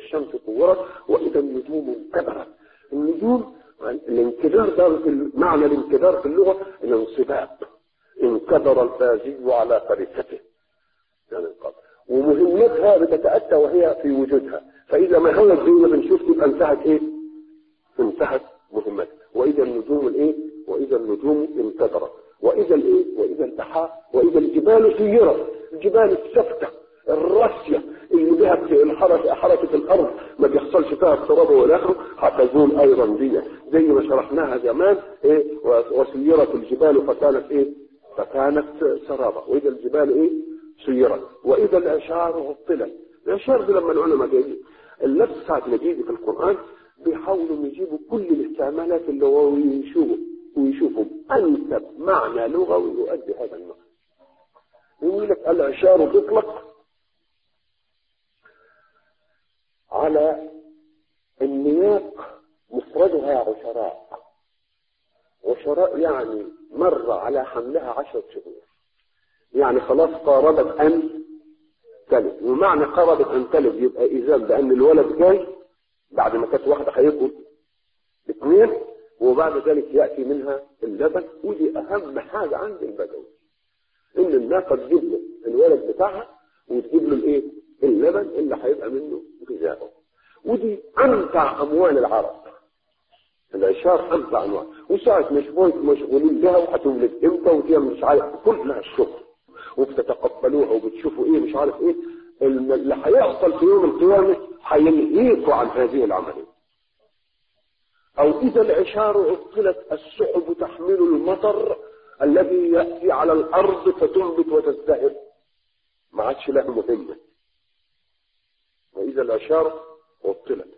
الشمس كورت وإذا النجوم انكدرت النجوم الانكدار ده في معنى الانكدار في اللغة الانصباب انكدر الفازي على فريسته يعني القدر ومهمتها بتتأتى وهي في وجودها فإذا ما هو الدنيا بنشوف تبقى انتهت إيه؟ انتهت مهمتها وإذا النجوم الإيه؟ وإذا النجوم انكدرت وإذا الإيه؟ وإذا البحار وإذا الجبال سيرت الجبال السفتة الراسية اللي بها الحركة حركة الأرض ما بيحصلش فيها اضطراب ولا آخره هتزول أيضا دي زي ما شرحناها زمان إيه وسيرت الجبال فكانت إيه فكانت سرابا وإذا الجبال إيه سيرت وإذا العشار عطلت العشار دي لما العلماء جايين اللفظ ساعة ما يجي في القرآن بيحاولوا يجيبوا كل الاستعمالات اللغوية ويشوفوا ويشوفوا أنسب معنى لغوي يؤدي هذا المعنى يقول لك العشار تطلق على النياق مفردها عشراء عشراء يعني مر على حملها عشرة شهور يعني خلاص قاربت أن تلد ومعنى قربت أن تلد يبقى إذا بأن الولد جاي بعد ما كانت واحدة هيبقوا اثنين وبعد ذلك يأتي منها اللبن ودي أهم حاجة عند البدوي إن الناقة تجيب له الولد بتاعها وتجيب له الإيه؟ اللبن اللي هيبقى منه غذائه ودي أمتع أموال العرب العشار أمتع أموال وساعة مش مشغولين بها وهتولد إمتى ودي مش عارف كلها الشغل وبتتقبلوها وبتشوفوا إيه مش عارف إيه اللي هيحصل في يوم القيامة هينهيكوا عن هذه العملية أو إذا العشار عطلت السحب تحمل المطر الذي يأتي على الأرض فتنبت وتزدهر ما عادش له مهمة وإذا العشار عطلت